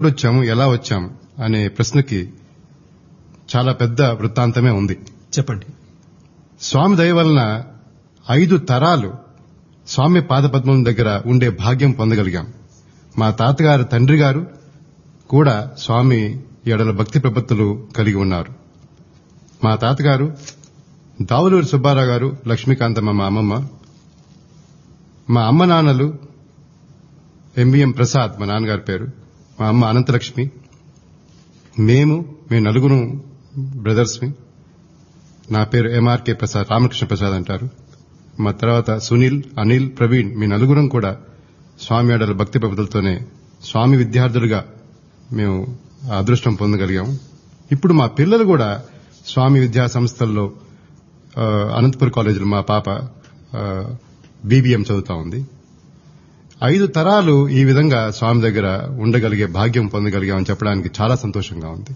వచ్చాము ఎలా వచ్చాము అనే ప్రశ్నకి చాలా పెద్ద వృత్తాంతమే ఉంది చెప్పండి స్వామి దయ వలన ఐదు తరాలు స్వామి పాదపద్మం దగ్గర ఉండే భాగ్యం పొందగలిగాం మా తాతగారు తండ్రి గారు కూడా స్వామి ఎడల భక్తి ప్రపత్తులు కలిగి ఉన్నారు మా తాతగారు దావులూరి సుబ్బారావు గారు లక్ష్మీకాంతమ్మ మా అమ్మమ్మ మా అమ్మ నాన్నలు ఎంబీఎం ప్రసాద్ మా నాన్నగారి పేరు మా అమ్మ అనంతలక్ష్మి మేము మేము నలుగురు బ్రదర్స్మి నా పేరు ఎంఆర్కే ప్రసాద్ రామకృష్ణ ప్రసాద్ అంటారు మా తర్వాత సునీల్ అనిల్ ప్రవీణ్ మీ నలుగురం కూడా స్వామి ఆడల భక్తి ప్రబుతులతోనే స్వామి విద్యార్థులుగా మేము ఆ అదృష్టం పొందగలిగాము ఇప్పుడు మా పిల్లలు కూడా స్వామి విద్యా సంస్థల్లో ఆ, అనంతపురం కాలేజీలో మా పాప బీబీఎం చదువుతా ఉంది ఐదు తరాలు ఈ విధంగా స్వామి దగ్గర ఉండగలిగే భాగ్యం పొందగలిగామని చెప్పడానికి చాలా సంతోషంగా ఉంది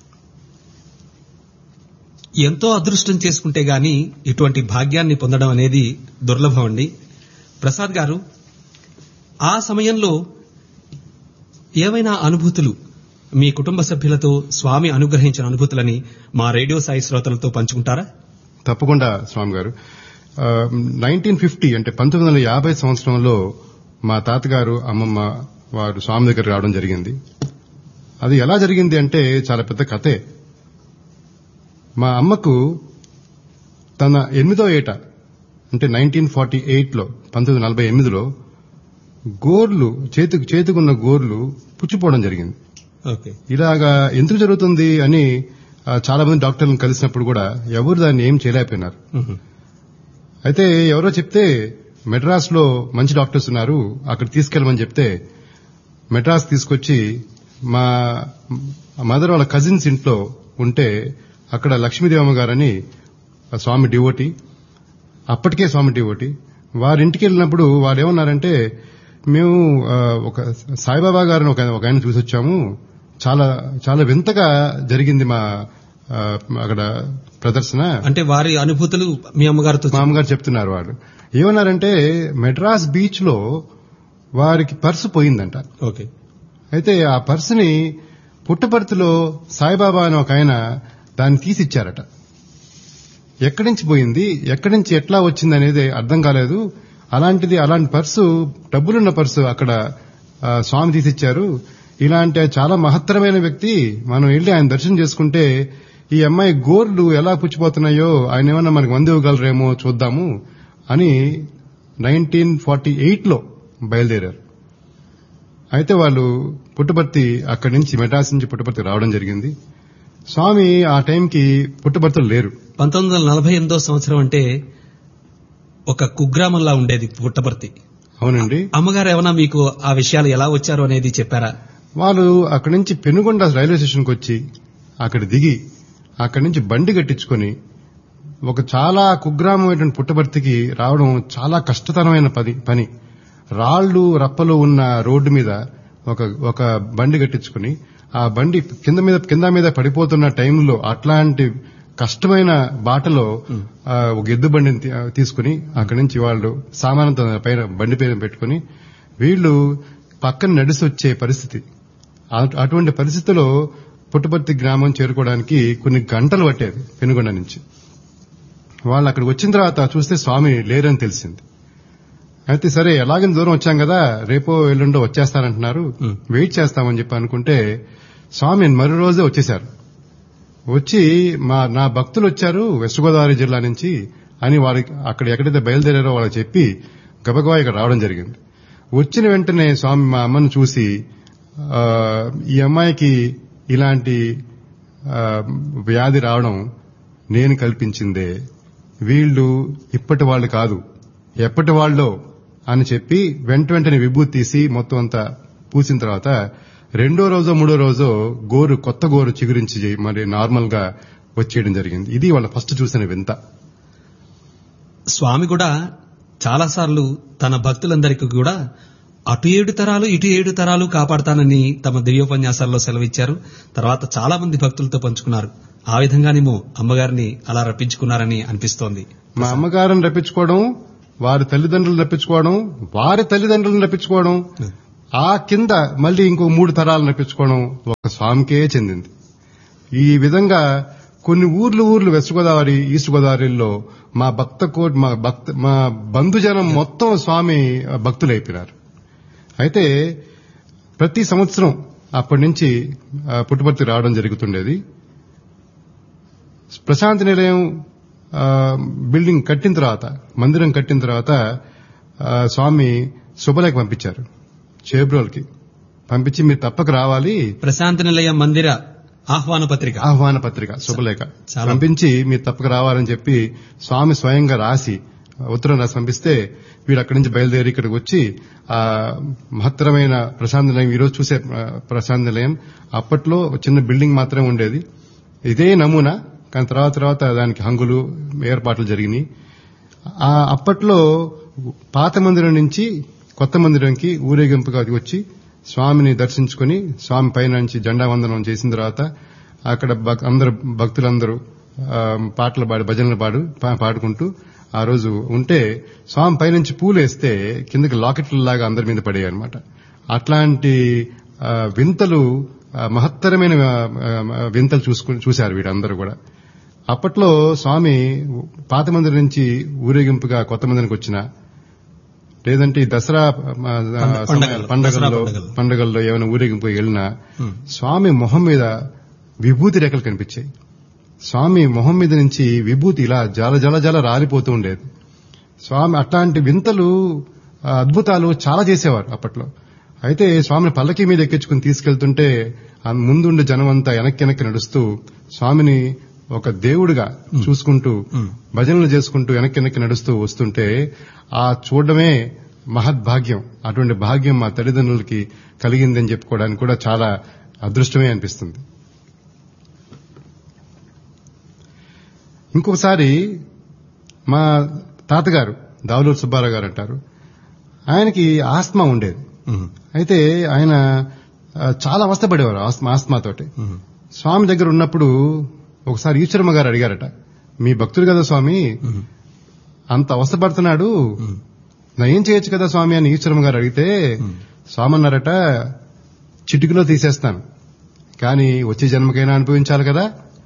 ఎంతో అదృష్టం చేసుకుంటే గాని ఇటువంటి భాగ్యాన్ని పొందడం అనేది దుర్లభం అండి ప్రసాద్ గారు ఆ సమయంలో ఏవైనా అనుభూతులు మీ కుటుంబ సభ్యులతో స్వామి అనుగ్రహించిన అనుభూతులని మా రేడియో సాయి శ్రోతలతో పంచుకుంటారా తప్పకుండా స్వామి గారు నైన్టీన్ ఫిఫ్టీ అంటే పంతొమ్మిది వందల యాభై సంవత్సరంలో మా తాతగారు అమ్మమ్మ వారు స్వామి దగ్గర రావడం జరిగింది అది ఎలా జరిగింది అంటే చాలా పెద్ద కథే మా అమ్మకు తన ఎనిమిదో ఏట అంటే నైన్టీన్ ఫార్టీ ఎయిట్లో పంతొమ్మిది నలభై ఎనిమిదిలో గోర్లు చేతికి చేతికున్న గోర్లు పుచ్చిపోవడం జరిగింది ఓకే ఇలాగా ఎందుకు జరుగుతుంది అని ఆ, చాలా మంది డాక్టర్లను కలిసినప్పుడు కూడా ఎవరు దాన్ని ఏం చేయలేకపోయినారు అయితే ఎవరో చెప్తే మెడ్రాస్ లో మంచి డాక్టర్స్ ఉన్నారు అక్కడ తీసుకెళ్ళమని చెప్తే మెడ్రాస్ తీసుకొచ్చి మా మదర్ వాళ్ళ కజిన్స్ ఇంట్లో ఉంటే అక్కడ లక్ష్మీదేవమ్మ గారని ఆ స్వామి డివోటి అప్పటికే స్వామి డివోటి వారింటికి వెళ్ళినప్పుడు వారు ఏమన్నారంటే మేము ఆ, ఒక సాయిబాబా గారిని ఒక ఒక ఆయన చూసి వచ్చాము చాలా చాలా వింతగా జరిగింది మా ఆ, అక్కడ ప్రదర్శన అంటే వారి అనుభూతులు మీ అమ్మగారితో మా అమ్మగారు చెప్తున్నారు వాళ్ళు ఏమన్నారంటే మెడ్రాస్ బీచ్ లో వారికి పర్సు పోయిందంట ఓకే అయితే ఆ పర్సుని పుట్టపర్తిలో సాయిబాబా అని ఒక ఆయన దాన్ని తీసిచ్చారట ఎక్కడి నుంచి పోయింది ఎక్కడి నుంచి ఎట్లా వచ్చింది అనేది అర్థం కాలేదు అలాంటిది అలాంటి పర్సు డబ్బులున్న పర్సు అక్కడ ఆ, స్వామి తీసిచ్చారు ఇలాంటి చాలా మహత్తరమైన వ్యక్తి మనం వెళ్ళి ఆయన దర్శనం చేసుకుంటే ఈ అమ్మాయి గోర్లు ఎలా పుచ్చిపోతున్నాయో ఆయన ఏమన్నా మనకు మంది ఇవ్వగలరేమో చూద్దాము అని నైన్టీన్ ఫార్టీ ఎయిట్లో బయలుదేరారు అయితే వాళ్ళు పుట్టపర్తి అక్కడి నుంచి మెడ్రాస్ నుంచి పుట్టపర్తి రావడం జరిగింది స్వామి ఆ టైంకి పుట్టపర్తిలో లేరు పంతొమ్మిది వందల నలభై ఎనిమిదో సంవత్సరం అంటే ఒక కుగ్రామంలా ఉండేది పుట్టపర్తి అవునండి అమ్మగారు ఏమైనా మీకు ఆ విషయాలు ఎలా వచ్చారు అనేది చెప్పారా వాళ్ళు అక్కడి నుంచి పెనుగొండ రైల్వే స్టేషన్కి వచ్చి అక్కడ దిగి అక్కడి నుంచి బండి కట్టించుకొని ఒక చాలా కుగ్రామమైనటువంటి పుట్టపర్తికి రావడం చాలా కష్టతరమైన పని పని రాళ్లు రప్పలు ఉన్న రోడ్డు మీద ఒక ఒక బండి కట్టించుకుని ఆ బండి కింద మీద కింద మీద పడిపోతున్న టైంలో అట్లాంటి కష్టమైన బాటలో ఆ, ఒక ఎద్దు బండిని తీ- తీసుకుని అక్కడి నుంచి వాళ్ళు సామానంతో పైన బండి పైన పెట్టుకుని వీళ్ళు పక్కన నడిసి వచ్చే పరిస్థితి అటు- అటువంటి పరిస్థితిలో పుట్టపర్తి గ్రామం చేరుకోవడానికి కొన్ని గంటలు పట్టేది పెనుగొండ నుంచి వాళ్ళు అక్కడికి వచ్చిన తర్వాత చూస్తే స్వామి లేరని తెలిసింది అయితే సరే ఎలాగని దూరం వచ్చాం కదా రేపో ఎల్లుండో వచ్చేస్తారంటున్నారు Hmm. వెయిట్ చేస్తామని చెప్పి అనుకుంటే స్వామి మరో రోజే వచ్చేశారు వచ్చి మా నా భక్తులు వచ్చారు వెస్ట్ గోదావరి జిల్లా నుంచి అని వారికి అక్కడ ఎక్కడైతే బయలుదేరారో వాళ్ళకి చెప్పి గబగబా ఇక్కడ రావడం జరిగింది వచ్చిన వెంటనే స్వామి మా అమ్మను చూసి ఆ, ఈ అమ్మాయికి ఇలాంటి ఆ, వ్యాధి రావడం నేను కల్పించిందే వీళ్ళు ఇప్పటి వాళ్ళు కాదు ఎప్పటి వాళ్ళో అని చెప్పి వెంట వెంటనే విభూతి తీసి మొత్తం అంతా పూసిన తర్వాత రెండో రోజో మూడో రోజో గోరు కొత్త గోరు చిగురించి మరి నార్మల్ గా వచ్చేయడం జరిగింది ఇది వాళ్ళ ఫస్ట్ చూసిన వింత స్వామి కూడా చాలాసార్లు తన భక్తులందరికీ కూడా అటు ఏడు తరాలు ఇటు ఏడు తరాలు కాపాడతానని తమ దివ్యోపన్యాసాల్లో సెలవిచ్చారు తర్వాత చాలా మంది భక్తులతో పంచుకున్నారు ఆ విధంగానేమో అమ్మగారిని అలా రప్పించుకున్నారని అనిపిస్తోంది మా అమ్మగారిని రప్పించుకోవడం వారి తల్లిదండ్రులను రప్పించుకోవడం వారి తల్లిదండ్రులను రప్పించుకోవడం ఆ కింద మళ్ళీ ఇంకో మూడు తరాలు నడిపించుకోవడం ఒక స్వామికే చెందింది ఈ విధంగా కొన్ని ఊర్లు ఊర్లు వెస్ట్ గోదావరి ఈస్ట్ గోదావరిలో మా భక్త కోట్ మా భక్త మా బంధుజనం మొత్తం స్వామి భక్తులైపోయినారు అయితే ప్రతి సంవత్సరం అప్పటి నుంచి ఆ, పుట్టుపర్తి రావడం జరుగుతుండేది ప్రశాంతి నిలయం ఆ, బిల్డింగ్ కట్టిన తర్వాత మందిరం కట్టిన తర్వాత ఆ, స్వామి శుభలేఖ పంపించారు చేబ్రోల్కి పంపించి మీరు తప్పక రావాలి ప్రశాంతి నిలయం మందిర ఆహ్వాన పత్రిక ఆహ్వాన పత్రిక శుభలేఖ చాలా- పంపించి మీరు తప్పక రావాలని చెప్పి స్వామి స్వయంగా రాసి ఉత్తరం రాసి పంపిస్తే వీడు అక్కడి నుంచి బయలుదేరి ఇక్కడికి వచ్చి ఆ మహత్తరమైన ప్రశాంత నిలయం ఈరోజు చూసే ఆ, ప్రశాంత నిలయం అప్పట్లో ఒక చిన్న బిల్డింగ్ మాత్రమే ఉండేది ఇదే నమూనా కానీ తర్వాత తర్వాత దానికి హంగులు ఏర్పాట్లు జరిగినాయి ఆ అప్పట్లో పాత మందిరం నుంచి కొత్త మందిరంకి ఊరేగింపుగా వచ్చి స్వామిని దర్శించుకుని స్వామి పైన నుంచి జెండా వందనం చేసిన తర్వాత అక్కడ భక్- అందరు భక్తులందరూ ఆ, పాటలు పాడి భజనలు పాడు పా- పాడుకుంటూ ఆ రోజు ఉంటే స్వామి పైనుంచి పూలు వేస్తే కిందకి లాకెట్లలాగా అందరి మీద పడేవి అనమాట అట్లాంటి ఆ, వింతలు ఆ, మహత్తరమైన ఆ, ఆ, వింతలు చూసుకుని చూశారు వీరందరూ కూడా అప్పట్లో స్వామి పాత మందిరం నుంచి ఊరేగింపుగా కొత్త మందిరానికి వచ్చిన లేదంటే ఈ దసరా ఆ, పండగలు, సమయాలు, పండగల్లో దసరా పండగలు. పండగల్లో ఏమైనా ఊరేగింపు వెళ్ళినా Hmm. స్వామి మొహం మీద విభూతి రేఖలు కనిపించాయి స్వామి మొహం మీద నుంచి విభూతి ఇలా జల జల జల రాలిపోతూ ఉండేది స్వామి అట్లాంటి వింతలు ఆ, అద్భుతాలు చాలా చేసేవారు అప్పట్లో అయితే స్వామిని పల్లకి మీద ఎక్కించుకుని తీసుకెళ్తుంటే ఆ ముందుండే జనం అంతా వెనక్కి వెనక్కి నడుస్తూ స్వామిని ఒక దేవుడిగా చూసుకుంటూ Hmm. భజనలు చేసుకుంటూ వెనక్కి వెనక్కి నడుస్తూ వస్తుంటే ఆ చూడడమే మహద్భాగ్యం అటువంటి భాగ్యం మా తల్లిదండ్రులకి కలిగిందని చెప్పుకోవడానికి కూడా చాలా అదృష్టమే అనిపిస్తుంది ఇంకొకసారి మా తాతగారు దావులూరు సుబ్బారావు గారు అంటారు ఆయనకి ఆస్మా ఉండేది ఉమ్, అయితే ఆయన ఆ, చాలా అవస్థపడేవారు ఆస్మా ఆస్మాతోటి ఉమ్, స్వామి దగ్గర ఉన్నప్పుడు ఒకసారి ఈశ్వరమ్మ గారు అడిగారట మీ భక్తుడు కదా స్వామి ఉమ్, అంత అవస్థపడుతున్నాడు ఉమ్, నా ఏం చేయొచ్చు కదా స్వామి అని ఈశ్వరమ్మ గారు అడిగితే ఉమ్. స్వామి అన్నారట చిటికలో తీసేస్తాను కానీ వచ్చే జన్మకైనా అనుభవించాలి కదా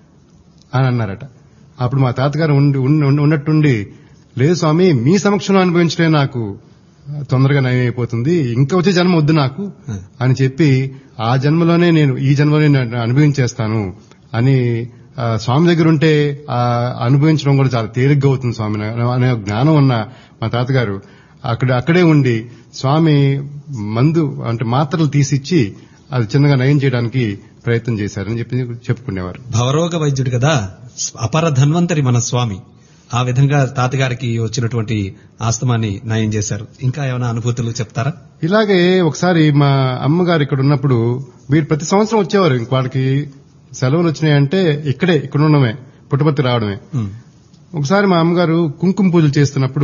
అని అన్నారట అప్పుడు మా తాతగారు ఉండి ఉండి- ఉండి- ఉన్నట్టుండి లేదు స్వామి మీ సమక్షంలో అనుభవించడే నాకు తొందరగా నయమైపోతుంది ఇంకా వచ్చే జన్మ వద్దు నాకు Hmm. అని చెప్పి ఆ జన్మలోనే నేను ఈ జన్మలోనే నేను అనుభవించేస్తాను అని ఆ, స్వామి దగ్గర ఉంటే ఆ అనుభవించడం కూడా చాలా తేలిగ్గా అవుతుంది స్వామి అనే జ్ఞానం ఉన్న మా తాతగారు అక్కడ అక్కడే ఉండి స్వామి మందు అంటే మాత్రలు తీసిచ్చి అది చిన్నగా నయం చేయడానికి ప్రయత్నం చేశారని చెప్పి చెప్పుకునేవారు భవరోగ వైద్యుడు కదా అపర ధన్వంతరి మన స్వామి ఆ విధంగా తాతగారికి వచ్చినటువంటి ఆస్తమాన్ని నయం చేశారు ఇంకా ఏమైనా అనుభూతులు చెప్తారా ఇలాగే ఒకసారి మా అమ్మగారు ఇక్కడ ఉన్నప్పుడు వీరు ప్రతి సంవత్సరం వచ్చేవారు ఇంక వాళ్ళకి సెలవులు వచ్చినాయంటే ఇక్కడే ఇక్కడ ఉండడమే పుట్టపర్తి రావడమే ఉమ్, ఒకసారి మా అమ్మగారు కుంకుమ పూజలు చేస్తున్నప్పుడు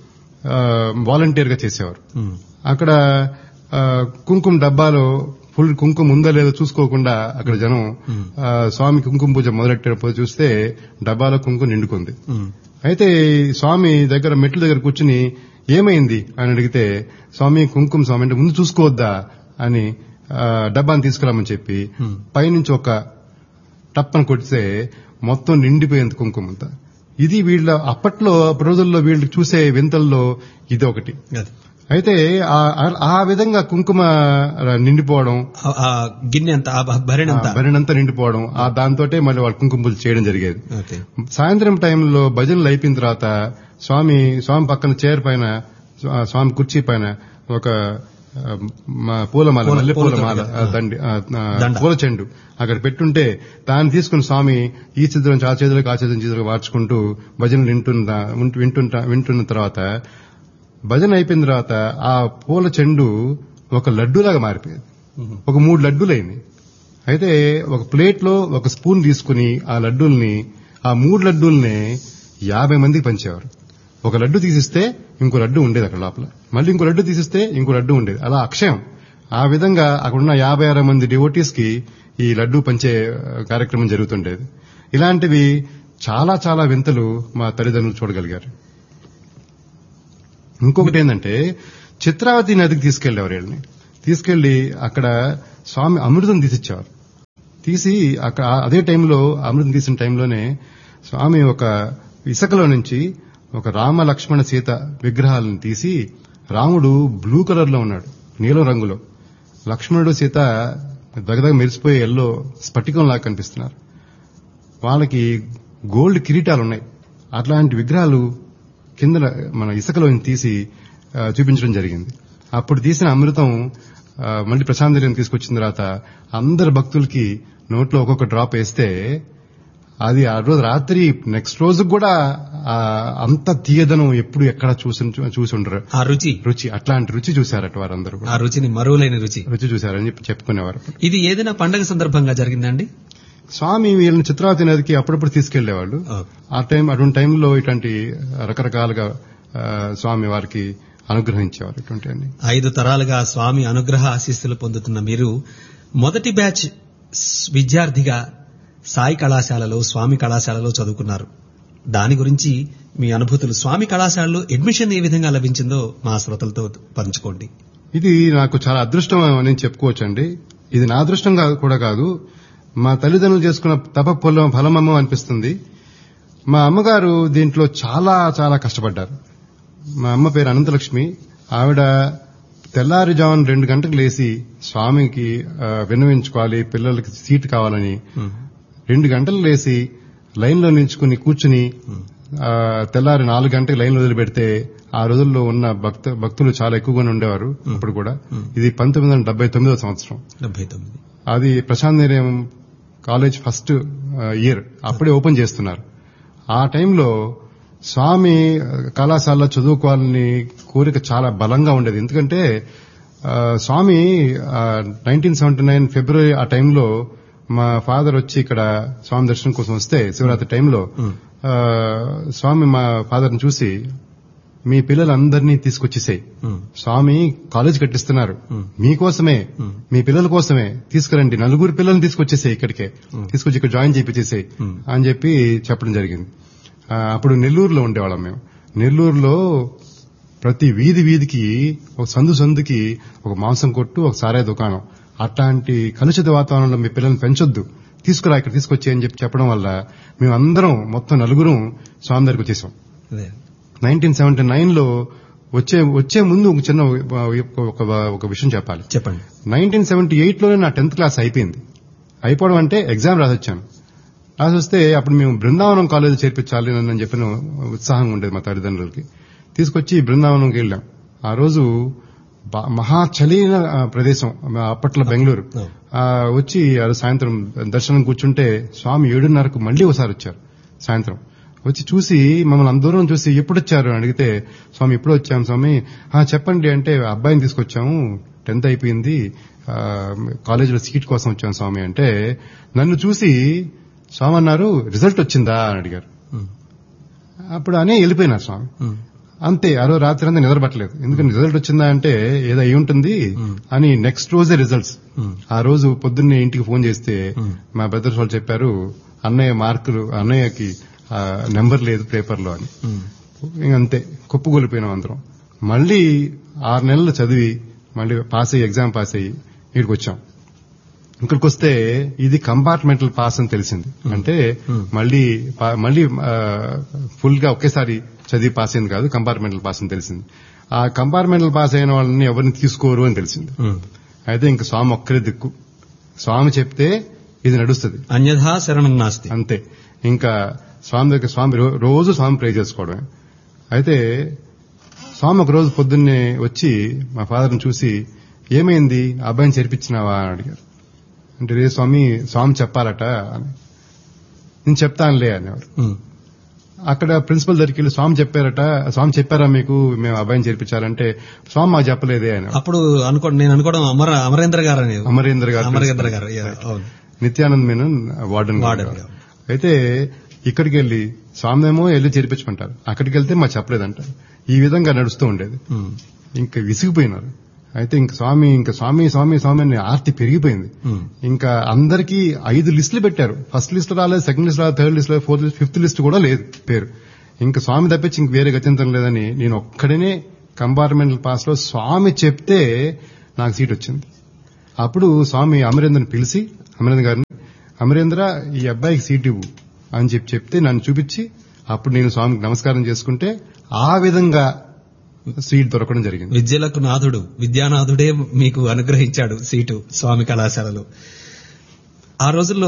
వాలంటీర్ గా చేసేవారు ఉమ్, అక్కడ ఆ, కుంకుమ డబ్బాలో ఫుల్ కుంకుమ ఉందా లేదో చూసుకోకుండా అక్కడ జనం Hmm. ఆ, స్వామి కుంకుమ పూజ మొదలెట్టేటప్పుడు చూస్తే డబ్బాలో కుంకుమ నిండుకుంది ఉమ్, అయితే స్వామి దగ్గర మెట్ల దగ్గర కూర్చుని ఏమైంది అని అడిగితే స్వామి కుంకుమ స్వామి అంటే ముందు చూసుకోవద్దా అని ఆ, డబ్బాని తీసుకురామని చెప్పి Hmm. పైనుంచి ఒక టప్పని కొడితే మొత్తం నిండిపోయింది కుంకుమ అంతా ఇది వీళ్ళ అప్పట్లో అప్పటి రోజుల్లో వీళ్ళు చూసే వింతల్లో ఇది ఒకటి అది. అయితే ఆ- ఆ విధంగా కుంకుమ నిండిపోవడం ఆ- ఆ గిన్నె అంత ఆ భరిణి అంత బరినంతా నిండిపోవడం ఆ దాంతోటే మళ్ళీ వాళ్ళు కుంకుమ పూజ చేయడం జరిగేది ఓకే సాయంత్రం టైంలో భజనలు అయిపోయిన తర్వాత స్వామి స్వామి పక్కన చైర్ పైన స్వా- స్వామి కుర్చీ పైన ఒక ఆ, మా పూలమాల పూల- మల్లె పూల పూలమాల దండ. ఆ, దండి ఆ, ఆ, దండ. పూల చెండు అక్కడ పెట్టుంటే దాన్ని తీసుకుని స్వామి ఈ చిత్రం నుంచి ఆ చేతులకు ఆ చేతుల చేతులకు మార్చుకుంటూ భజనలు వింటున్న వింటు- వింటుంటా వింటున్న తర్వాత భజన అయిపోయిన తర్వాత ఆ పూల చెండు ఒక లడ్డూలాగా మారిపోయింది ఉమ్, ఒక మూడు లడ్డూలైంది అయితే ఒక ప్లేట్ లో ఒక స్పూన్ తీసుకుని ఆ లడ్డూల్ని ఆ మూడు లడ్డూల్ని యాభై మందికి పంచేవారు ఒక లడ్డు తీసిస్తే ఇంకో లడ్డు ఉండేది అక్కడ లోపల మళ్ళీ ఇంకో లడ్డు తీసిస్తే ఇంకో లడ్డు ఉండేది అలా అక్షయం ఆ విధంగా అక్కడున్న యాభై అరవై మంది డివోటీస్ కి ఈ లడ్డు పంచే ఆ, కార్యక్రమం జరుగుతుండేది ఇలాంటివి చాలా చాలా వింతలు మా తల్లిదండ్రులు చూడగలిగారు ఇంకొకటి ఏంటంటే చిత్రావతి నదికి తీసుకెళ్లేవారు వీళ్ళని తీసుకెళ్లి అక్కడ స్వామి అమృతం తీసిచ్చేవారు తీసి అక్కడ అదే టైంలో అమృతం తీసిన టైంలోనే స్వామి ఒక ఇసుకలో నుంచి ఒక రామ లక్ష్మణ సీత విగ్రహాలను తీసి రాముడు బ్లూ కలర్ లో ఉన్నాడు నీలం రంగులో లక్ష్మణుడు సీత దగదగ మెరిసిపోయే ఎల్లో స్ఫటికంలా కనిపిస్తున్నారు వాళ్ళకి గోల్డ్ కిరీటాలు ఉన్నాయి అట్లాంటి విగ్రహాలు కింద మన ఇసుకలో తీసి ఆ, చూపించడం జరిగింది అప్పుడు తీసిన అమృతం ఆ, మళ్ళీ ప్రశాంతరిని తీసుకొచ్చిన తర్వాత అందరు భక్తులకి నోట్లో ఒక్కొక్క డ్రాప్ వేస్తే అది ఆ రోజు రాత్రి నెక్స్ట్ రోజు కూడా ఆ, అంత తీయదనం ఎప్పుడు ఎక్కడ చూసి చూసి ఉండరు ఆ రుచి రుచి అట్లాంటి రుచి చూశారట వారందరూ కూడా ఆ రుచిని మరువలేని రుచి రుచి చూశారని చెప్పి చెప్పుకునేవారు ఇది ఏదైనా పండగ సందర్భంగా జరిగిందండి స్వామి వీళ్ళని చిత్రావతి నదికి అప్పుడప్పుడు తీసుకెళ్లేవాళ్ళు ఆ టైం అటువంటి టైంలో ఇట్లాంటి రకరకాలుగా ఆ, స్వామి వారికి అనుగ్రహించేవారు ఇటువంటి అన్ని ఐదు తరాలుగా స్వామి అనుగ్రహ ఆశీస్సులు పొందుతున్న మీరు మొదటి బ్యాచ్ స్- విద్యార్థిగా సాయి కళాశాలలో స్వామి కళాశాలలో చదువుకున్నారు దాని గురించి మీ అనుభూతులు స్వామి కళాశాలలో అడ్మిషన్ ఏ విధంగా లభించిందో మా శ్రోతలతో పంచుకోండి ఇది నాకు చాలా అదృష్టం అని చెప్పుకోవచ్చండి ఇది నా అదృష్టం కాదు- కూడా కాదు మా తల్లిదండ్రులు చేసుకున్న తప పొలం ఫలమమ్మ అనిపిస్తుంది మా అమ్మగారు దీంట్లో చాలా చాలా కష్టపడ్డారు మా అమ్మ పేరు అనంతలక్ష్మి ఆవిడ తెల్లారుజామున రెండు గంటలకు లేచి స్వామికి ఆ, విన్నవించుకోవాలి పిల్లలకి సీట్ కావాలని రెండు గంటలు లేచి లైన్లో నిల్చుకుని కూర్చుని ఆ, తెల్లారి నాలుగు గంటలకు లైన్లో వదిలిపెడితే ఆ రోజుల్లో ఉన్న భక్త భక్తులు చాలా ఎక్కువగానే ఉండేవారు అప్పుడు కూడా ఇది పంతొమ్మిది వందల డెబ్బై తొమ్మిదో సంవత్సరం డెబ్బై తొమ్మిది అది Prashant Nilayam college first year అప్పుడే ఓపెన్ చేస్తున్నారు ఆ టైంలో స్వామి ఆ, కళాశాలలో చదువుకోవాలని కోరిక చాలా బలంగా ఉండేది ఎందుకంటే ఆ, Swami nineteen seventy nine February ఆ టైంలో మా ఫాదర్ వచ్చి ఇక్కడ స్వామి దర్శనం కోసం వస్తే శివరాత్రి టైంలో ఆ, స్వామి మా ఫాదర్ని చూసి మీ పిల్లలందరినీ తీసుకొచ్చేసాయి స్వామి కాలేజ్ కట్టిస్తున్నారు మీకోసమే మీ పిల్లల కోసమే తీసుకురండి నలుగురు పిల్లల్ని తీసుకొచ్చేసాయి ఇక్కడికే తీసుకొచ్చి ఇక్కడ జాయిన్ చేయించేసాయి అని చెప్పి చెప్పడం జరిగింది ఆ, అప్పుడు నెల్లూరులో ఉండేవాళ్ళం మేము నెల్లూరులో ప్రతి వీధి వీధికి ఒక సందు సందుకి ఒక మాంసం కొట్టు ఒక సారాయి దుకాణం అట్లాంటి కలుషిత వాతావరణంలో మీ పిల్లల్ని పెంచొద్దు తీసుకురా ఇక్కడ తీసుకొచ్చి అని చెప్పి చెప్పడం వల్ల మేమందరం మొత్తం నలుగురం స్వామి దగ్గరికి వచ్చేసాం అదే. నైన్టీన్ సెవెంటీ నైన్ లో వచ్చే వచ్చే ముందు ఒక చిన్న ఒక- ఒక ఒక విషయం చెప్పాలి చెప్పండి నైన్టీన్ సెవెంటీ ఎయిట్ లోనే నా టెన్త్ క్లాస్ అయిపోయింది అయిపోవడం అంటే ఎగ్జామ్ రాసొచ్చాను రాసి వస్తే అప్పుడు మేము బృందావనం కాలేజ్ చేర్పించాలి అని చెప్పిన ఉత్సాహం ఉండేది మా తల్లిదండ్రులకి తీసుకొచ్చి బృందావనంకి వెళ్ళాం ఆ రోజు బా- మహా చలిన ఆ, ప్రదేశం మా అప్పట్లో బెంగళూరు Oh. ఆ, వచ్చి ఆ రోజు సాయంత్రం దర్శనం కూర్చుంటే స్వామి ఏడున్నరకు మళ్ళీ ఒకసారి వచ్చారు సాయంత్రం వచ్చి చూసి మమ్మల్ని అందరం చూసి ఎప్పుడు వచ్చారు అని అడిగితే స్వామి ఇప్పుడు వచ్చాం స్వామి "ఆ, చెప్పండి అంటే అబ్బాయిని తీసుకొచ్చాము టెన్త్ అయిపోయింది ఆ, కాలేజీలో సీట్ కోసం వచ్చాం స్వామి అంటే నన్ను చూసి స్వామి అన్నారు రిజల్ట్ వచ్చిందా అని అడిగారు ఉమ్. అప్పుడు అనే వెళ్ళిపోయినారు స్వామి ఉమ్. అంతే ఆ రోజు రాత్రి అంతా నిద్రపట్టలేదు ఎందుకంటే రిజల్ట్ వచ్చిందా అంటే ఏదో అయి ఉంటుంది అని నెక్స్ట్ రోజే రిజల్ట్స్ ఉమ్. ఆ రోజు పొద్దున్నే ఇంటికి ఫోన్ చేస్తే Hmm. మా బ్రదర్స్ వాళ్ళు చెప్పారు అన్నయ్య మార్కులు అన్నయ్యకి ఆ, నెంబర్ లేదు పేపర్లో అని ఉమ్. ఇంక అంతే కుప్పగొలిపోయినాం అందరం మళ్ళీ ఆరు నెలలు చదివి మళ్ళీ పాస్ అయ్యి ఎగ్జామ్ పాస్ అయ్యి ఇక్కడికి వచ్చాం ఇక్కడికి వస్తే ఇది కంపార్ట్మెంటల్ పాస్ అని తెలిసింది అంటే మళ్ళీ పా- మళ్ళీ ఫుల్ గా ఒకేసారి చదివి పాస్ అయింది కాదు కంపార్ట్మెంటల్ పాస్ అని తెలిసింది ఆ కంపార్ట్మెంటల్ పాస్ అయిన వాళ్ళని ఎవరిని తీసుకోరు అని తెలిసింది ఉమ్. అయితే ఇంక స్వామి ఒక్కరే దిక్కు స్వామి చెప్తే ఇది నడుస్తుంది అన్యథా శరణం నాస్తి అంతే ఇంకా స్వామి దగ్గర స్వామి రో- రోజు స్వామి ప్రే చేసుకోవడమే అయితే స్వామి ఒక రోజు పొద్దున్నే వచ్చి మా ఫాదర్ని చూసి ఏమైంది ఆ అబ్బాయిని చేర్పించినావా అని అడిగారు అంటే రే స్వామి స్వామి చెప్పాలట అని నేను చెప్తానులే అనేవారు ఉమ్. అక్కడ ప్రిన్సిపల్ దగ్గరికి వెళ్ళి స్వామి చెప్పారట స్వామి చెప్పారా మీకు మేము అబ్బాయిని చేర్పించాలంటే స్వామి మాకు చెప్పలేదే అని అప్పుడు అనుకోండి నేను అనుకోవడం అమర అమరేంద్ర గారు అనేది అమరేంద్ర గారు అమరేంద్ర గారు యా, అవును నిత్యానంద్ మేనన్ వార్డెన్ వార్డెన్ గారు. అయితే ఇక్కడికి వెళ్ళి స్వామినేమో వెళ్ళి చేర్పించమంటారు అక్కడికి వెళ్తే మాకు చెప్పలేదంటారు ఈ విధంగా నడుస్తూ ఉండేది ఉమ్. ఇంకా విసిగిపోయినారు అయితే ఇంక స్వామి ఇంకా స్వామి స్వామి స్వామి అని ఆర్తి పెరిగిపోయింది ఉమ్. ఇంకా అందరికీ ఐదు లిస్టులు పెట్టారు ఫస్ట్ లిస్ట్ రాలేదు సెకండ్ లిస్ట్ రాలేదు థర్డ్ లిస్ట్ రాలేదు ఫోర్త్ లిస్ట్ ఫిఫ్త్ లిస్ట్ కూడా లేదు పేరు ఇంకా స్వామి తప్పించి ఇంక వేరే గత్యంతరం లేదని నేను ఒక్కడనే కంపార్ట్మెంటల్ పాస్ లో స్వామి చెప్తే నాకు సీట్ వచ్చింది అప్పుడు స్వామి అమరేంద్రని పిలిచి అమరేంద్ర గారిని అమరేంద్ర ఈ అబ్బాయికి సీట్ ఇవ్వు అని చెప్పి చెప్తే నన్ను చూపించి అప్పుడు నేను స్వామికి నమస్కారం చేసుకుంటే ఆ విధంగా సీట్ దొరకడం జరిగింది విద్యలకు నాథుడు విద్యానాథుడే మీకు అనుగ్రహించాడు సీటు స్వామి కళాశాలలో ఆ రోజుల్లో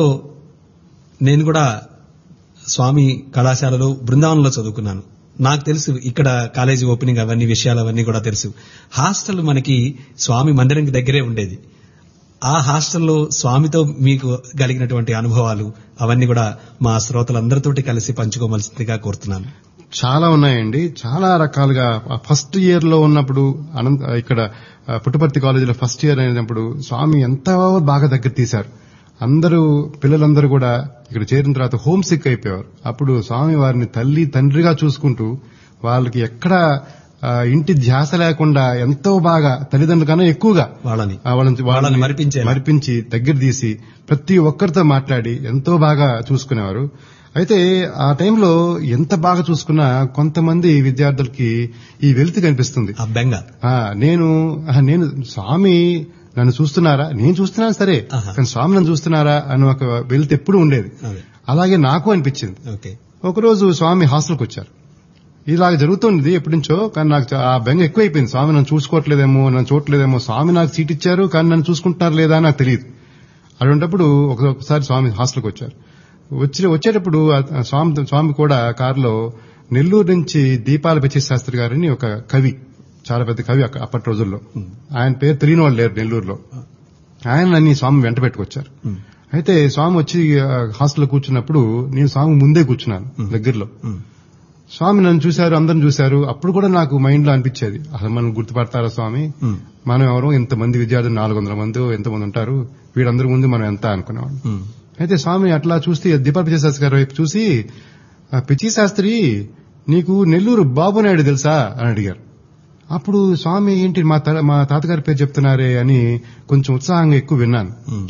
నేను కూడా స్వామి కళాశాలలో బృందావనంలో చదువుకున్నాను నాకు తెలుసు ఇక్కడ కాలేజీ ఓపెనింగ్ అవన్నీ విషయాలు అవన్నీ కూడా తెలుసు హాస్టల్ మనకి స్వామి మందిరంకి దగ్గరే ఉండేది ఆ హాస్టల్లో స్వామితో మీకు కలిగినటువంటి అనుభవాలు అవన్నీ కూడా మా శ్రోతలందరితోటి కలిసి పంచుకోవలసిందిగా కోరుతున్నాను చాలా ఉన్నాయండి చాలా రకాలుగా ఫస్ట్ ఇయర్ లో ఉన్నప్పుడు అనంత ఇక్కడ ఆ, పుట్టపర్తి కాలేజీలో ఫస్ట్ ఇయర్ అయినప్పుడు స్వామి ఎంతో బాగా దగ్గర తీశారు అందరూ పిల్లలందరూ కూడా ఇక్కడ చేరిన తర్వాత హోమ్ సిక్ అయిపోయారు అప్పుడు స్వామి వారిని తల్లి తండ్రిగా చూసుకుంటూ వాళ్ళకి ఎక్కడ ఆ, ఇంటి ధ్యాస లేకుండా ఎంతో బాగా తల్లిదండ్రుల కన్నా ఎక్కువగా వాళ్ళని ఆ వాళ్ళని వాళ్ళని మరిపించేలా. మరిపించి దగ్గర తీసి ప్రతి ఒక్కరితో మాట్లాడి ఎంతో బాగా చూసుకునేవారు అయితే ఆ టైంలో ఎంత బాగా చూసుకున్నా కొంతమంది విద్యార్థులకి ఈ వెలితి కనిపిస్తుంది ఆ బెంగ ఆ నేను ఆ, నేను స్వామి నన్ను చూస్తున్నారా నేను చూస్తున్నాను సరే ఆహా. కానీ స్వామి నన్ను చూస్తున్నారా అని ఒక వెలితి ఎప్పుడు ఉండేది అదే అలాగే నాకు అనిపించింది ఓకే ఒకరోజు స్వామి హాస్టల్కి వచ్చారు ఇలాగ జరుగుతుంది ఎప్పటి నుంచో కానీ నాకు చా- ఆ బెంగ ఎక్కువైపోయింది స్వామి నన్ను చూసుకోవట్లేదేమో నన్ను చూడట్లేదేమో స్వామి నాకు సీట్ ఇచ్చారు కానీ నన్ను చూసుకుంటున్నారు లేదా అని నాకు తెలియదు అటువంటప్పుడు ఒక- ఒకసారి స్వామి హాస్టల్కి వచ్చారు వచ్చి వచ్చేటప్పుడు ఆ స్వామి స్వామి కూడా కారులో నెల్లూరు నుంచి దీపాల పిచ్చి శాస్త్రి గారని ఒక కవి చాలా పెద్ద కవి అక్క- అప్పటి రోజుల్లో ఆయన పేరు తెలియని వాళ్ళు లేరు నెల్లూరులో ఆయన నన్ను ఈ స్వామి వెంట పెట్టుకొచ్చారు ఉమ్, అయితే స్వామి వచ్చి ఆ, హాస్టల్లో కూర్చున్నప్పుడు నేను స్వామి ముందే కూర్చున్నాను దగ్గరలో ఉమ్, స్వామి నన్ను చూశారు అందరిని చూశారు అప్పుడు కూడా నాకు మైండ్ లో అనిపించేది అసలు మనం గుర్తుపడతారా స్వామి ఉమ్, మనం ఎవరో ఇంతమంది విద్యార్థులు నాలుగు వందల మంది ఎంతమంది ఉంటారు వీళ్ళందరి ముందు మనం ఎంత అనుకునేవాళ్ళం ఉమ్. అయితే స్వామి అట్లా చూస్తే దీపాల పిచ్చి శాస్త్రి గారి వైపు చూసి "ఆ, పిచ్చి శాస్త్రి నీకు నెల్లూరు బాబు నాయుడు తెలుసా అని అడిగారు అప్పుడు స్వామి ఏంటి మా త- మా తాతగారి పేరు చెప్తున్నారే అని కొంచెం ఉత్సాహంగా ఎక్కువ విన్నాను ఉమ్.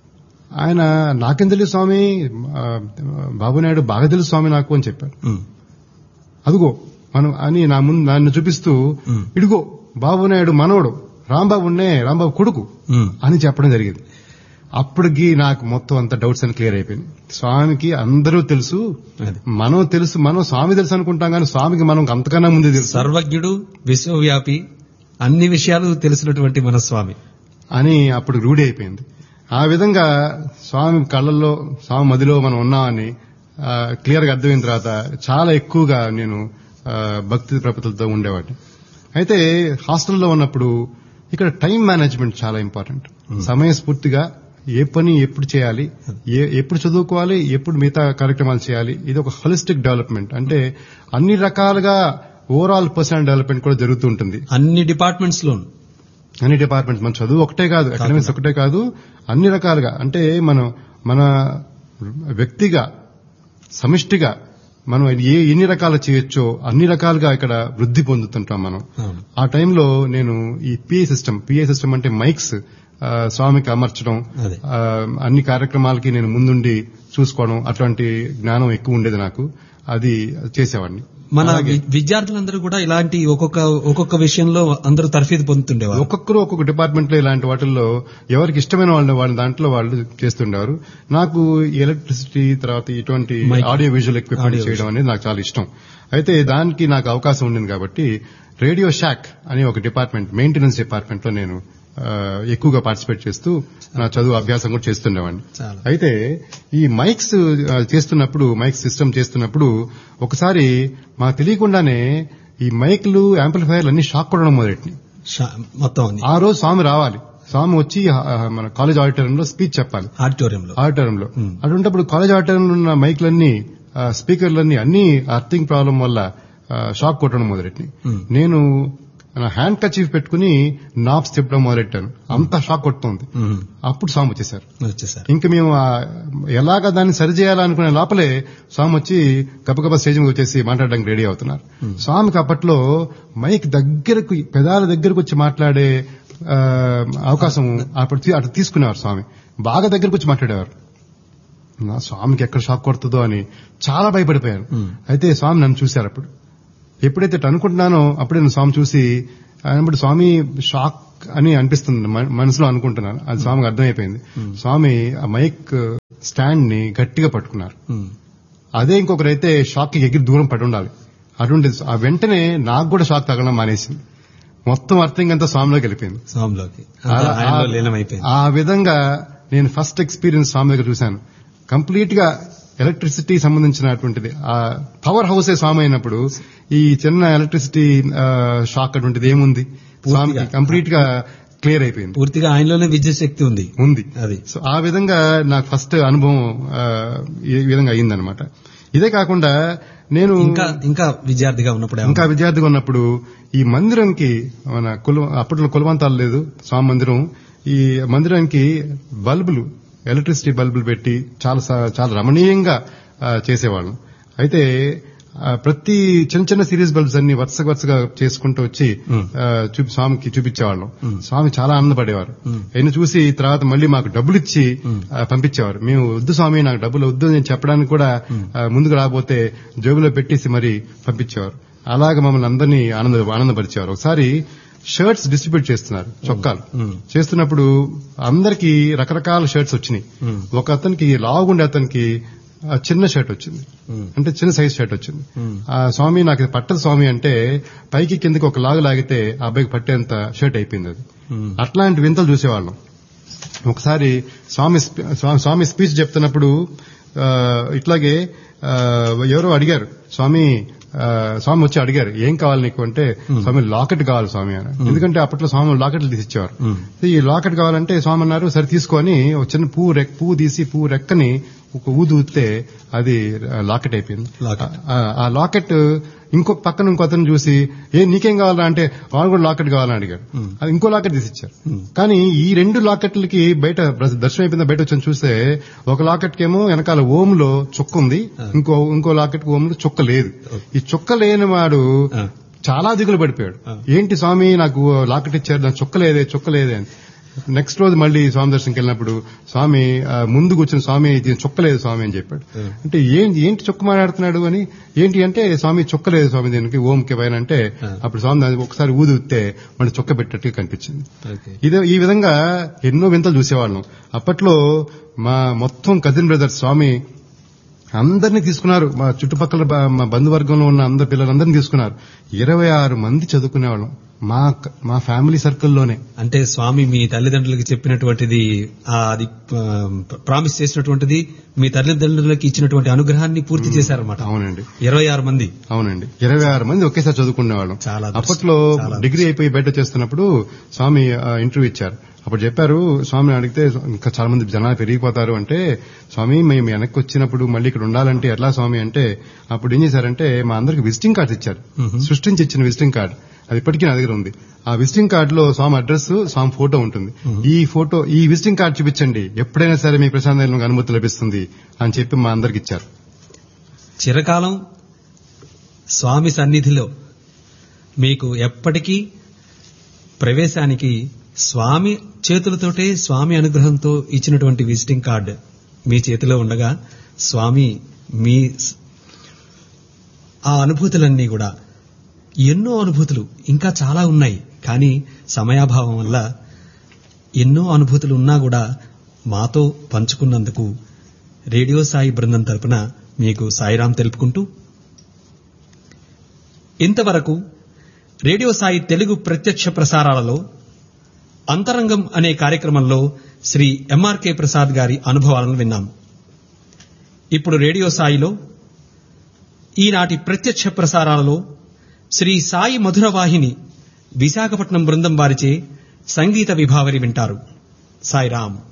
ఆయన నాకేం తెలుసు స్వామి ఆ, బాబు నాయుడు బాగా తెలుసు స్వామి నాకు అని చెప్పారు ఉమ్. అదిగో మనం అని నా ముందు నన్ను చూపిస్తూ ఉమ్. ఇదిగో బాబు నాయుడు మనవడు రాంబాబునే రాంబాబు కొడుకు ఉమ్. అని చెప్పడం జరిగింది అప్పటికి నాకు మొత్తం అంత డౌట్స్ అని క్లియర్ అయిపోయింది స్వామికి అందరూ తెలుసు అది. మనం తెలుసు మనం స్వామి తెలుసు అనుకుంటాం కానీ స్వామికి మనం అంతకన్నా ముందే తెలుసు సర్వజ్ఞుడు విశ్వవ్యాపి అన్ని విషయాలు తెలిసినటువంటి మన స్వామి అని అప్పుడు రూఢి అయిపోయింది ఆ విధంగా స్వామి కళ్ళల్లో స్వామి మదిలో మనం ఉన్నామని క్లియర్ గా అర్థమైన తర్వాత చాలా ఎక్కువగా నేను ఆ, భక్తి ప్రపతులతో ఉండేవాడిని అయితే హాస్టల్లో ఉన్నప్పుడు ఇక్కడ టైం మేనేజ్మెంట్ చాలా ఇంపార్టెంట్ సమయస్ఫూర్తిగా ఏ పని ఎప్పుడు చేయాలి ఏ- ఎప్పుడు చదువుకోవాలి ఎప్పుడు మిగతా కార్యక్రమాలు చేయాలి ఇది ఒక హోలిస్టిక్ డెవలప్మెంట్ అంటే అన్ని రకాలుగా ఓవరాల్ పర్సనల్ డెవలప్మెంట్ కూడా జరుగుతూ ఉంటుంది అన్ని డిపార్ట్మెంట్స్ లోను అన్ని డిపార్ట్మెంట్స్ మన చదువు ఒకటే కాదు అకాడమిక్స్ ఒకటే కాదు అన్ని రకాలుగా అంటే మనం మన వ్యక్తిగా సమిష్టిగా మనం ఏ ఎన్ని రకాలు చేయొచ్చో అన్ని రకాలుగా ఇక్కడ వృద్ధి పొందుతుంటాం మనం అవును. ఆ టైంలో నేను ఈ పిఏ సిస్టమ్ పిఏ సిస్టమ్ అంటే మైక్స్ ఆ, స్వామికి అమర్చడం అదే. ఆ, అన్ని కార్యక్రమాలకి నేను ముందుండి చూసుకోవడం అట్లాంటి జ్ఞానం ఎక్కువ ఉండేది నాకు అది చేసేవాడిని మన వి- విద్యార్థులందరూ కూడా ఇలాంటి ఒక్కొక్క ఒక్కొక్క విషయంలో అందరూ తర్ఫీదు పొందుతుండేవారు ఒక్కొక్కరు ఒక్కొక్క డిపార్ట్మెంట్ లో ఇలాంటి వాటిల్లో ఎవరికి ఇష్టమైన వాళ్ళు వాళ్ళ దాంట్లో వాళ్ళు చేస్తుండేవారు నాకు ఎలక్ట్రిసిటీ తర్వాత ఇటువంటి Mic. Audio visual equipment Audio చేయడం అనేది నాకు చాలా ఇష్టం అయితే దానికి నాకు అవకాశం ఉండింది కాబట్టి రేడియో షాక్ అనే ఒక డిపార్ట్మెంట్ మెయింటెనెన్స్ డిపార్ట్మెంట్ లో నేను ఆ, ఎక్కువగా పార్టిసిపేట్ చేస్తూ నా చదువు అభ్యాసం కూడా చేస్తుండేవాడిని చాలా అయితే ఈ మైక్స్ ఆ, చేస్తున్నప్పుడు మైక్ సిస్టమ్ చేస్తున్నప్పుడు ఒకసారి మాకు తెలియకుండానే ఈ మైక్లు యాంప్లిఫైర్లు అన్ని షాక్ కొట్టడం మొదలెట్టినాయి షా- మొత్తం అన్ని ఆ రోజు స్వామి రావాలి స్వామి వచ్చి ఆ, మన కాలేజ్ ఆడిటోరియంలో స్పీచ్ చెప్పాలి ఆడిటోరియంలో ఆడిటోరియంలో Hmm. అటువంటిప్పుడు కాలేజ్ ఆడిటోరియంలో ఉన్న మైక్లన్నీ ఆ, స్పీకర్లన్నీ అన్ని అర్థింగ్ ప్రాబ్లం వల్ల ఆ, షాక్ కొట్టడం మొదలెట్టినాయి Hmm. నేను నా హ్యాండ్ కచీఫ్ పెట్టుకుని నాబ్స్ తిప్పడం మొదలెట్టాను అంతా షాక్ కొడుతోంది ఉమ్. అప్పుడు స్వామి వచ్చేసారు వచ్చేసారు ఇంకా మేము ఆ ఎలాగ దాన్ని సరి చేయాలనుకునే లోపలే స్వామి వచ్చి గబగబా స్టేజ్ మీద వచ్చేసి మాట్లాడడానికి రెడీ అవుతున్నారు స్వామికి అప్పట్లో మైక్ దగ్గరకు పెదాల దగ్గరకు వచ్చి మాట్లాడే ఆ, అవకాశం అప్పుడు తీ- అటు తీసుకునేవారు స్వామి బాగా దగ్గరకు వచ్చి మాట్లాడేవారు నా స్వామికి ఎక్కడ షాక్ కొడుతుందో అని చాలా భయపడిపోయాను Hmm. అయితే స్వామి నన్ను చూశారు అప్పుడు ఎప్పుడైతే ఇట్లా అనుకుంటున్నానో అప్పుడే నేను స్వామి చూసి అన్నప్పుడు స్వామి షాక్ అని అనిపిస్తుంది మన- మనసులో అనుకుంటున్నాను అది స్వామికి అర్థమైపోయింది స్వామి ఆ మైక్ స్టాండ్ ని గట్టిగా పట్టుకున్నారు ఉమ్, అదే ఇంకొకరైతే షాక్ కి ఎగిరి దూరం పడి ఉండాలి అటువంటి ఆ వెంటనే నాకు కూడా షాక్ తగలడం మానేసింది మొత్తం అర్థం అంతా స్వామిలోకి వెళ్ళిపోయింది స్వామిలోకి ఆ- అంతా ఆయనలో ఆ- లీనమైపోయింది ఆ విధంగా నేను ఫస్ట్ ఎక్స్పీరియన్స్ స్వామి దగ్గర చూశాను కంప్లీట్ గా ఎలక్ట్రిసిటీ సంబంధించినటువంటిది ఆ పవర్ హౌసే స్వామి అయినప్పుడు ఈ చిన్న ఎలక్ట్రిసిటీ ఆ, షాక్ అటువంటిది ఏముంది స్వామికి కంప్లీట్ గా క్లియర్ అయిపోయింది పూర్తిగా ఆయనలోనే విద్యుత్ శక్తి ఉంది ఉంది అది సో ఆ విధంగా నాకు ఫస్ట్ అనుభవం ఆ, ఈ విధంగా అయ్యిందనమాట ఇదే కాకుండా నేను ఇంకా ఇంకా విద్యార్థిగా ఉన్నప్పుడు ఏమన్నా? ఇంకా విద్యార్థిగా ఉన్నప్పుడు ఈ మందిరంకి మన కుల అప్పట్లో కులవంతాలు లేదు స్వామి మందిరం ఈ మందిరానికి బల్బులు ఎలక్ట్రిసిటీ బల్బులు పెట్టి చాలా స- చాలా రమణీయంగా ఆ, చేసేవాళ్ళం అయితే ఆ, ప్రతి చిన్న చిన్న సిరీస్ బల్బ్స్ అన్ని వరుస వరుసగా చేసుకుంటూ వచ్చి Hmm. ఆ, చూపి స్వామికి చూపించేవాళ్ళం Hmm. స్వామి చాలా ఆనందపడేవారు Hmm. ఆయన చూసి తర్వాత మళ్ళీ మాకు డబ్బులు ఇచ్చి ఆ, పంపించేవారు మేము వద్దు స్వామి నాకు డబ్బులు వద్దు అని చెప్పడానికి కూడా ఆ, ముందుకు రాబోతే జేబులో పెట్టేసి మరి పంపించేవారు అలాగ మమ్మల్ని అందరినీ ఆనంద ఆనందపరిచేవారు ఒకసారి షర్ట్స్ డిస్ట్రిబ్యూట్ చేస్తున్నారు చొక్కాలు Hmm. చేస్తున్నప్పుడు అందరికి రకరకాల షర్ట్స్ వచ్చినాయి Hmm. ఒక అతనికి లాగుండే అతనికి ఆ, చిన్న షర్ట్ వచ్చింది Hmm. అంటే చిన్న సైజ్ షర్ట్ వచ్చింది Hmm. ఆ స్వామి నాకు ఇది పట్టదు స్వామి అంటే పైకి కిందకి ఒక లాగు లాగితే ఆ అబ్బాయికి పట్టేంత షర్ట్ అయిపోయింది అది ఉమ్, అట్లాంటి వింతలు చూసేవాళ్ళం ఒకసారి స్వామి స్పీ- స్వా- స్వామి స్పీచ్ చెప్తున్నప్పుడు ఆ, ఇట్లాగే ఆ, ఎవరో అడిగారు స్వామి ఆ, స్వామి వచ్చి అడిగారు ఏం కావాలి నీకు అంటే స్వామి లాకెట్ కావాలి స్వామి అని ఎందుకంటే అప్పట్లో స్వామి లాకెట్లు తీసిచ్చేవారు ఉమ్, ఈ లాకెట్ కావాలంటే స్వామి అన్నారు సరే తీసుకొని ఒక చిన్న పువ్వు రెక్ పువ్వు తీసి పువ్వు రెక్కని ఒక ఊదు ఊదితే అది ఆ, లాకెట్ అయిపోయింది లాకెట్. ఆ, ఆ లాకెట్ ఇంకో పక్కన ఇంకో అతను చూసి ఏ నీకేం కావాలా అంటే వాడు కూడా లాకెట్ కావాలని అడిగాడు Hmm. అది ఇంకో లాకెట్ తీసిచ్చారు Hmm. కానీ ఈ రెండు లాకెట్లకి బయట ప్ర- దర్శనం అయిపోయింది బయట వచ్చి చూస్తే ఒక లాకెట్ కేమో వెనకాల ఓంలో చుక్క ఉంది ఇంకో ఇంకో లాకెట్ ఓంలో చుక్క లేదు ఈ చుక్క లేని వాడు ఆ, చాలా దిగులు పడిపోయాడు ఆ. ఏంటి స్వామి నాకు లాకెట్ ఇచ్చారు నాకు చుక్కలేదే చుక్కలేదే అని నెక్స్ట్ రోజు మళ్ళీ స్వామి దర్శనంకి వెళ్ళినప్పుడు స్వామి ఆ, ముందు కూర్చుని స్వామి ఇది చుక్కలేదు స్వామి అని చెప్పాడు ఆ. అంటే ఏంటి ఏంటి చుక్క మాట్లాడుతున్నాడు అని ఏంటి అంటే స్వామి చుక్కలేదు స్వామి దీనికి ఓంకి పైన అంటే ఆ. అప్పుడు స్వామి దాన్ని ఒకసారి ఊదితే మళ్ళీ చుక్క పెట్టినట్టుగా కనిపించింది ఓకే ఇదే ఈ విధంగా ఎన్నో వింతలు చూసేవాళ్ళం అప్పట్లో మా మొత్తం కజిన్ బ్రదర్స్ స్వామి అందరినీ తీసుకున్నారు మా చుట్టుపక్కల బ- మా బంధువర్గంలో ఉన్న అందరి పిల్లలందరినీ తీసుకున్నారు ఇరవై ఆరు మంది చదువుకునేవాళ్ళం మా క- మా ఫ్యామిలీ సర్కిల్లోనే అంటే స్వామి మీ తల్లిదండ్రులకి చెప్పినటువంటిది ఆ, అది ఆ, ప్రామిస్ చేసినటువంటిది మీ తల్లిదండ్రులకి ఇచ్చినటువంటి అనుగ్రహాన్ని పూర్తి చేశారన్నమాట అవునండి ఇరవై ఆరు మంది అవునండి ఇరవై ఆరు మంది ఒకేసారి చదువుకునేవాళ్ళం చాలా అదృష్టం. అప్పట్లో చాలా డిగ్రీ అయిపోయి బయట చేస్తున్నప్పుడు స్వామి ఆ, ఇంటర్వ్యూ ఇచ్చారు అప్పుడు చెప్పారు స్వామిని అడిగితే ఇంకా చాలా మంది జనాలు పెరిగిపోతారు అంటే స్వామి మేము వెనక్కి వచ్చినప్పుడు మళ్ళీ ఇక్కడ ఉండాలంటే ఎట్లా స్వామి అంటే అప్పుడు ఏం చేశారంటే మా అందరికి విజిటింగ్ కార్డ్స్ ఇచ్చారు మ్మ్. సృష్టించి ఇచ్చిన విజిటింగ్ కార్డ్ అది ఇప్పటికీ నా దగ్గర ఉంది ఆ విజిటింగ్ కార్డ్ లో స్వామి అడ్రస్ స్వామి ఫోటో ఉంటుంది ఈ ఫోటో ఈ విజిటింగ్ కార్డ్ చూపించండి ఎప్పుడైనా సరే మీ ప్రశాంత అనుమతి లభిస్తుంది అని చెప్పి మా అందరికి ఇచ్చారు చిరకాలం స్వామి సన్నిధిలో మీకు ఎప్పటికీ ప్రవేశానికి స్వామి చేతులతోటే స్వామి అనుగ్రహంతో ఇచ్చినటువంటి విజిటింగ్ కార్డు మీ చేతిలో ఉండగా స్వామి మీ స్- ఆ అనుభూతులన్నీ కూడా ఎన్నో అనుభూతులు ఇంకా చాలా ఉన్నాయి కానీ సమయాభావం వల్ల ఎన్నో అనుభూతులు ఉన్నా కూడా మాతో పంచుకున్నందుకు రేడియో సాయి బృందం తరపున మీకు సాయిరాం తెలుపుకుంటూ ఇంతవరకు రేడియో సాయి తెలుగు ప్రత్యక్ష ప్రసారాలలో అంతరంగం అనే కార్యక్రమంలో శ్రీ ఎంఆర్కే ప్రసాద్ గారి అనుభవాలను విన్నాం ఇప్పుడు రేడియో సాయిలో ఈనాటి ప్రత్యక్ష ప్రసారాలలో శ్రీ సాయి మధుర వాహిని విశాఖపట్నం బృందం వారిచే సంగీత విభావరి వింటారు సాయిరాం